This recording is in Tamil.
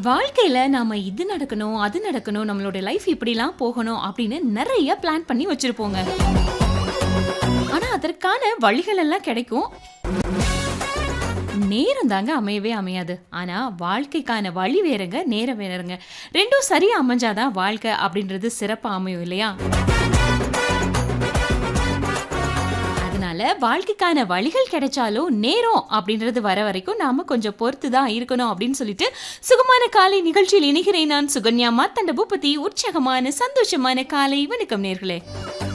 வாழ்க்கையில நாம இது நடக்கணும், அது நடக்கணும், நம்மளோட லைஃப் இப்படிலாம் போகணும் அப்படின்னு நெறைய பிளான் பண்ணி வச்சிருப்போங்க. ஆனா அதற்கான வழிகள் எல்லாம் கிடைக்கும். நேரம் தாங்க அமையவே அமையாது. ஆனா வாழ்க்கைக்கான வழி வேறங்க, நேரம் வேறங்க. 2ம் சரியா அமைஞ்சா தான் வாழ்க்கை அப்படின்றது சிறப்பா அமையும் இல்லையா? அதனால வாழ்க்கைக்கான வழிகள் கிடைச்சாலும், நேரம் அப்படின்றது வர வரைக்கும் நாம கொஞ்சம் பொறுத்து தான் இருக்கணும் அப்படின்னு சொல்லிட்டு, சுகமான காலை நிகழ்ச்சியில் இணைகிறேன் நான் சுகன்யா மார்த்தாண்ட பூபதி. உற்சாகமான, சந்தோஷமான காலை வணக்கம் நேர்களே.